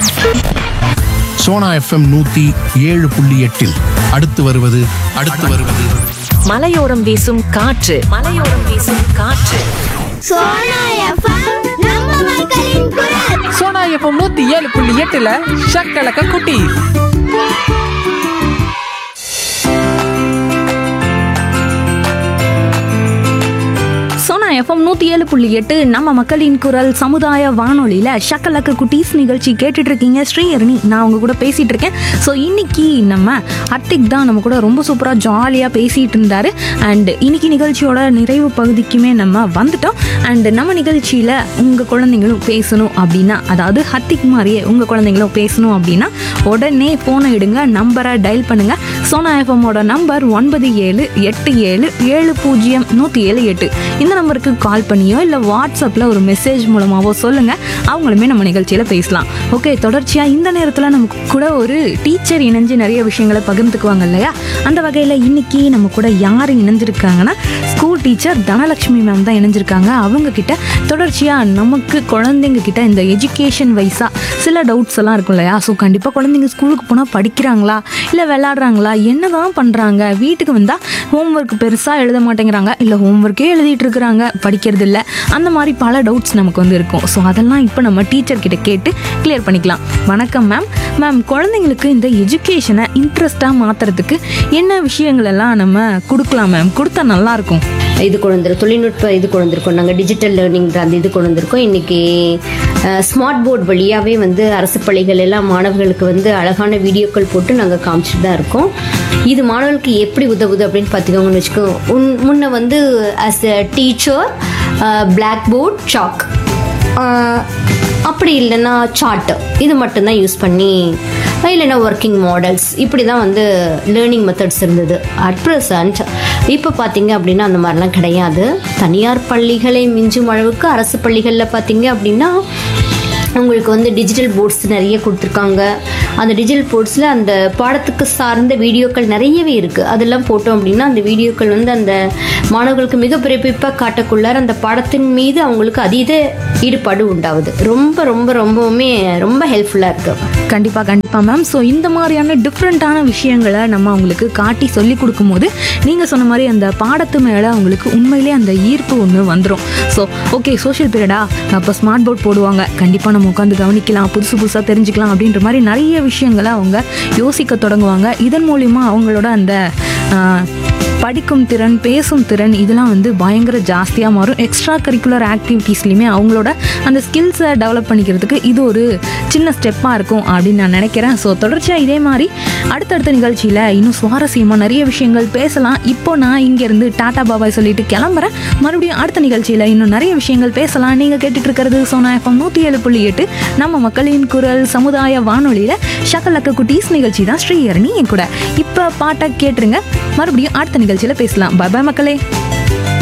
Sona FM நூத்தி ஏழு புள்ளி எட்டில் அடுத்து வருவது அடுத்து வருவது மலையோரம் வீசும் காற்று மலையோரம் வீசும் காற்று சோனா எஃப்எம் நம்ம மக்களின் குரல் சோனா எஃப்எம் நூத்தி ஏழு புள்ளி எட்டுல ஷக்கலக்க குட்டி சோனா எஃப்எம் நூற்றி ஏழு புள்ளி எட்டு நம்ம மக்களின் குரல் சமுதாய வானொலியில் ஷக்கலக்க குட்டீஸ் நிகழ்ச்சி கேட்டுட்டு இருக்கீங்க ஸ்ரீஹரணி நான் உங்க கூட பேசிட்டு இருக்கேன் ஸோ இன்னைக்கு நம்ம அத்திக் தான் நம்ம கூட ரொம்ப சூப்பராக ஜாலியாக பேசிட்டு இருந்தாரு அண்ட் இன்னைக்கு நிகழ்ச்சியோட நிறைவு பகுதிக்குமே நம்ம வந்துட்டோம் அண்ட் நம்ம நிகழ்ச்சியில் உங்கள் குழந்தைங்களும் பேசணும் அப்படின்னா அதாவது ஹத்திக் மாதிரியே உங்கள் குழந்தைங்களும் பேசணும் அப்படின்னா உடனே ஃபோனை எடுங்க நம்பரை டயல் பண்ணுங்க சோனா எஃப்எம்மோட நம்பர் ஒன்பது ஏழு எட்டு ஏழு ஏழு பூஜ்ஜியம் நூற்றி ஏழு எட்டு இந்த நம்பருக்கு கால் பண்ணியோ இல்லை வாட்ஸ்அப்பில் ஒரு மெசேஜ் மூலமாவோ சொல்லுங்கள் அவங்களுமே நம்ம நிகழ்ச்சியில் பேசலாம் ஓகே தொடர்ச்சியாக இந்த நேரத்தில் நமக்கு கூட ஒரு டீச்சர் இணைஞ்சு நிறைய விஷயங்களை பகிர்ந்துக்குவாங்க இல்லையா அந்த வகையில் இன்னைக்கு நம்ம கூட யார் இணைஞ்சிருக்காங்கன்னா ஸ்கூல் டீச்சர் தனலட்சுமி மேம் தான் இணைஞ்சிருக்காங்க அவங்க கிட்ட தொடர்ச்சியாக நமக்கு குழந்தைங்க கிட்ட இந்த எஜுகேஷன் வைஸாக சில டவுட்ஸ் எல்லாம் இருக்கும் இல்லையா ஸோ கண்டிப்பாக குழந்தைங்க ஸ்கூலுக்கு போனால் படிக்கிறாங்களா இல்லை விளையாடுறாங்களா என்ன தான் பண்ணுறாங்க வீட்டுக்கு வந்தால் ஹோம்ஒர்க் பெருசாக எழுத மாட்டேங்கிறாங்க இல்லை ஹோம்ஒர்க்கே எழுதிட்டு இருக்கிறாங்க படிக்கிறது இல்லை அந்த மாதிரி பல டவுட்ஸ் நமக்கு வந்து இருக்கும் ஸோ அதெல்லாம் இப்போ நம்ம டீச்சர் கிட்ட கேட்டு கிளியர் பண்ணிக்கலாம் வணக்கம் மேம் மேம் குழந்தைங்களுக்கு இந்த எஜுகேஷனை இன்ட்ரெஸ்டாக மாற்றுறதுக்கு என்ன விஷயங்கள் எல்லாம் நம்ம கொடுக்கலாம் மேம் கொடுத்தா நல்லாயிருக்கும் இது கொண்டு வந்திருக்கோம் தொழில்நுட்ப இது கொண்டு வந்திருக்கோம் நாங்கள் டிஜிட்டல் லேர்னிங்கிற அந்த இது கொண்டு வந்திருக்கோம் இன்னைக்கு ஸ்மார்ட் போர்ட் வழியாகவே வந்து அரசு பள்ளிகள் எல்லாம் மாணவர்களுக்கு வந்து அழகான வீடியோக்கள் போட்டு நாங்கள் காமிச்சிட்டு தான் இருக்கோம் இது மாணவர்களுக்கு எப்படி உதவுது அப்படின்னு பார்த்துக்கோங்கன்னு வச்சுக்கோ உன் முன்ன வந்து as a teacher blackboard chalk அப்படி இல்லைன்னா சார்ட்டு இது மட்டும்தான் யூஸ் பண்ணி இல்லைன்னா ஒர்க்கிங் மாடல்ஸ் இப்படி தான் வந்து லேர்னிங் மெத்தட்ஸ் இருந்தது அட் ப்ரெசன்ட் இப்போ பார்த்தீங்க அப்படின்னா அந்த மாதிரிலாம் கிடையாது தனியார் பள்ளிகளை மிஞ்சும் அளவுக்கு அரசு பள்ளிகளில் பார்த்தீங்க அப்படின்னா உங்களுக்கு வந்து டிஜிட்டல் போர்ட்ஸ் நிறைய கொடுத்துருக்காங்க அந்த டிஜிட்டல் போர்ட்ஸில் அந்த பாடத்துக்கு சார்ந்த வீடியோக்கள் நிறையவே இருக்குது அதெல்லாம் போட்டோம் அப்படின்னா அந்த வீடியோக்கள் வந்து அந்த மாணவர்களுக்கு மிக பிரபிப்பாக காட்டக்குள்ளார அந்த பாடத்தின் மீது அவங்களுக்கு அதீத ஈடுபாடு உண்டாகுது ரொம்ப ரொம்ப ரொம்பவுமே ரொம்ப ஹெல்ப்ஃபுல்லாக இருக்குது கண்டிப்பாக கண்டிப்பாக மேம் ஸோ இந்த மாதிரியான டிஃப்ரெண்ட்டான விஷயங்களை நம்ம அவங்களுக்கு காட்டி சொல்லி கொடுக்கும்போது நீங்கள் சொன்ன மாதிரி அந்த பாடத்து மேலே அவங்களுக்கு உண்மையிலே அந்த ஈர்ப்பு ஒன்று வந்துடும் ஸோ ஓகே சோஷியல் பீரியடா அப்போ ஸ்மார்ட் போர்ட் போடுவாங்க கண்டிப்பாக நம்ம உட்காந்து கவனிக்கலாம் புதுசு புதுசாக தெரிஞ்சுக்கலாம் அப்படின்ற மாதிரி நிறைய விஷயங்களை அவங்க யோசிக்க தொடங்குவாங்க இதன் மூலிமா அவங்களோட அந்த ஆஹ், படிக்கும் திறன் பேசும் திறன் இதெல்லாம் வந்து பயங்கர ஜாஸ்தியாக மாறும் எக்ஸ்ட்ரா கரிக்குலர் ஆக்டிவிட்டீஸ்லையுமே அவங்களோட அந்த ஸ்கில்ஸை டெவலப் பண்ணிக்கிறதுக்கு இது ஒரு சின்ன ஸ்டெப்பாக இருக்கும் அப்படின்னு நான் நினைக்கிறேன் ஸோ தொடர்ச்சியாக இதே மாதிரி அடுத்தடுத்த நிகழ்ச்சியில் இன்னும் சுவாரஸ்யமாக நிறைய விஷயங்கள் பேசலாம் இப்போ நான் இங்கேருந்து டாடா பாபாய் சொல்லிட்டு கிளம்புறேன் மறுபடியும் அடுத்த நிகழ்ச்சியில் இன்னும் நிறைய விஷயங்கள் பேசலாம் நீங்கள் கேட்டுட்டு இருக்கிறது சோனா எஃப்எம் நூற்றி ஏழு புள்ளி எட்டு நம்ம மக்களின் குரல் சமுதாய வானொலியில் ஷக்கலக்க குட்டீஸ் நிகழ்ச்சி தான் ஸ்ரீஹரணி என் கூட இப்போ பாட்டை கேட்டுருங்க மறுபடியும் அடுத்த நிகழ்ச்சியில் பேசலாம் பாய் பாய் மக்களே